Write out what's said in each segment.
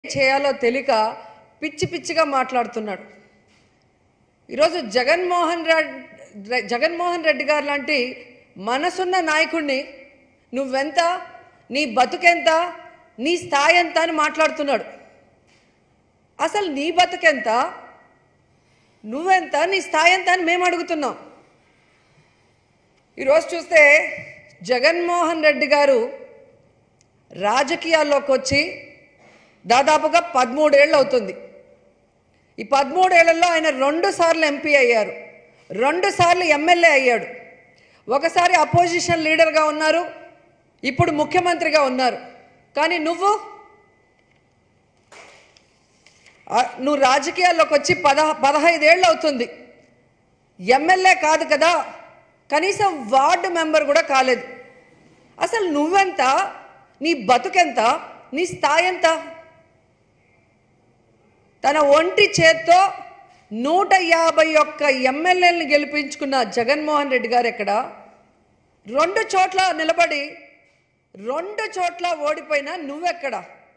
చేయాలో తెలియక పిచ్చి పిచ్చిగా మాట్లాడుతున్నాడు ఈరోజు జగన్మోహన్ రెడ్డి జగన్మోహన్ రెడ్డి గారు లాంటి మనసున్న నాయకుడిని నువ్వెంత నీ బతుకెంత నీ స్థాయి ఎంత అని మాట్లాడుతున్నాడు అసలు నీ బతుకెంత నువ్వెంత నీ స్థాయి ఎంత అని మేము అడుగుతున్నాం ఈరోజు చూస్తే జగన్మోహన్ రెడ్డి గారు రాజకీయాల్లోకి వచ్చి దాదాపుగా పదమూడేళ్ళు అవుతుంది ఈ పదమూడేళ్లలో ఆయన రెండు సార్లు ఎంపీ అయ్యారు రెండు సార్లు ఎమ్మెల్యే అయ్యాడు ఒకసారి అపోజిషన్ లీడర్గా ఉన్నారు ఇప్పుడు ముఖ్యమంత్రిగా ఉన్నారు కానీ నువ్వు ఆ, నువ్వు రాజకీయాల్లోకి వచ్చి పద పదహైదేళ్ళు అవుతుంది ఎమ్మెల్యే కాదు కదా కనీసం వార్డు మెంబర్ కూడా కాలేదు అసలు నువ్వెంత నీ బతుకెంత నీ స్థాయి ఎంత తన ఒంటి చేత్తో నూట యాభై ఒక్క ఎమ్మెల్యేలను గెలిపించుకున్న జగన్మోహన్ రెడ్డి గారు ఎక్కడ రెండు చోట్ల నిలబడి రెండు చోట్ల ఓడిపోయినా నువ్వెక్కడ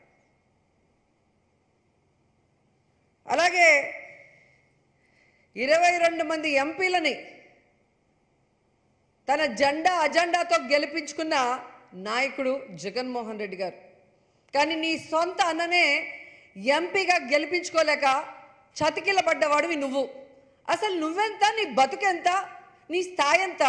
అలాగే ఇరవై రెండు మంది ఎంపీలని తన జెండా అజెండాతో గెలిపించుకున్న నాయకుడు జగన్మోహన్ రెడ్డి గారు కానీ నీ సొంత అన్ననే ఎంపీగా గెలిపించుకోలేక చతికిలబడ్డవాడివి నువ్వు అసలు నువ్వెంత నీ బతుకెంత నీ స్థాయి ఎంత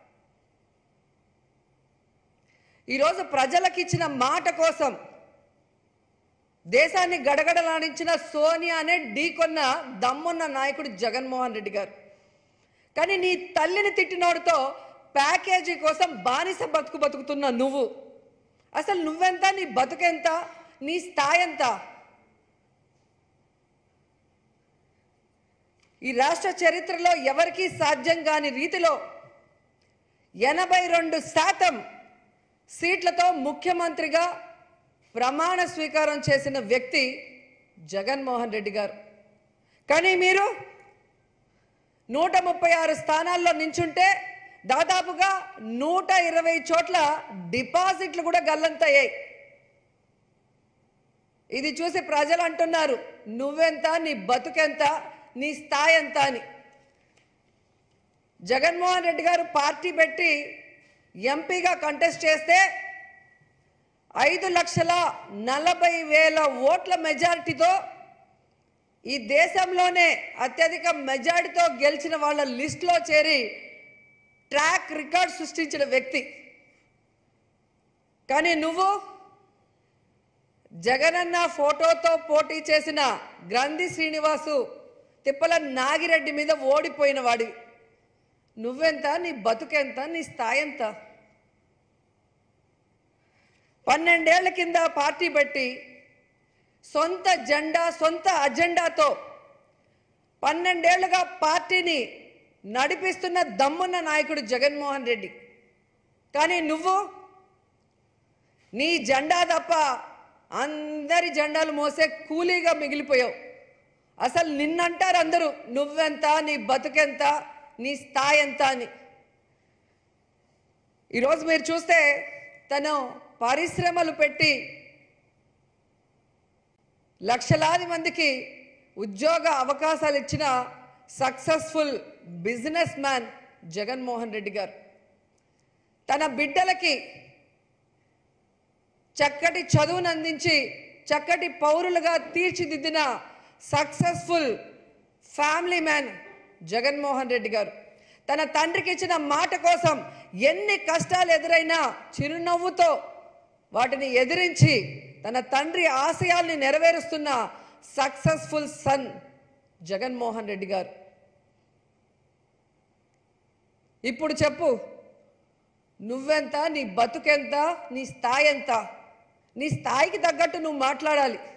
ఈరోజు ప్రజలకు ఇచ్చిన మాట కోసం దేశాన్ని గడగడలాడించిన సోనియా అనే ఢీకొన్న దమ్మున్న నాయకుడు జగన్మోహన్ రెడ్డి గారు కానీ నీ తల్లిని తిట్టినోడితో ప్యాకేజీ కోసం బానిస బతుకు బతుకుతున్న నువ్వు అసలు నువ్వెంత నీ బతుకెంత నీ స్థాయి ఎంత ఈ రాష్ట్ర చరిత్రలో ఎవరికీ సాధ్యం కాని రీతిలో ఎనభై రెండు శాతం సీట్లతో ముఖ్యమంత్రిగా ప్రమాణ స్వీకారం చేసిన వ్యక్తి జగన్మోహన్ రెడ్డి గారు కానీ మీరు నూట ముప్పై ఆరు స్థానాల్లో నించుంటే దాదాపుగా నూట ఇరవై చోట్ల డిపాజిట్లు కూడా గల్లంతయ్యాయి ఇది చూసి ప్రజలు అంటున్నారు నువ్వెంత నీ బతుకెంత నీ స్థాయి ఎంత అని జగన్మోహన్ రెడ్డి గారు పార్టీ పెట్టి ఎంపీగా కంటెస్ట్ చేస్తే ఐదు లక్షల నలభై వేల ఓట్ల మెజారిటీతో ఈ దేశంలోనే అత్యధిక మెజారిటీతో గెలిచిన వాళ్ళ లిస్టులో చేరి ట్రాక్ రికార్డ్ సృష్టించిన వ్యక్తి కానీ నువ్వు జగనన్న ఫోటోతో పోటీ చేసిన గ్రంథి శ్రీనివాసు తిప్పల నాగిరెడ్డి మీద ఓడిపోయిన వాడివి నువ్వెంత నీ బతుకెంత నీ స్థాయి ఎంత పన్నెండేళ్ల కింద పార్టీ పెట్టి సొంత జెండా సొంత అజెండాతో పన్నెండేళ్లుగా పార్టీని నడిపిస్తున్న దమ్మున్న నాయకుడు జగన్మోహన్ రెడ్డి కానీ నువ్వు నీ జెండా తప్ప అందరి జెండాలు మోసే కూలీగా మిగిలిపోయావు అసలు నిన్నంటారు అందరూ నువ్వెంత నీ బతుకెంత నీ స్థాయి ఎంత అని ఈరోజు మీరు చూస్తే తను పరిశ్రమలు పెట్టి లక్షలాది మందికి ఉద్యోగ అవకాశాలు ఇచ్చిన successful businessman Jaganmohan Reddy గారు తన బిడ్డలకి చక్కటి చదువును అందించి చక్కటి పౌరులుగా తీర్చిదిద్దిన successful family man Jaganmohan Reddy గారు తన తండ్రికి ఇచ్చిన మాట కోసం ఎన్ని కష్టాలు ఎదురైనా చిరునవ్వుతో వాటిని ఎదిరించి తన తండ్రి ఆశయాల్ని నెరవేరుస్తున్న సక్సెస్ఫుల్ సన్ జగన్మోహన్ రెడ్డి గారు ఇప్పుడు చెప్పు నువ్వెంత నీ బతుకెంత నీ స్థాయి ఎంత నీ స్థాయికి తగ్గట్టు నువ్వు మాట్లాడాలి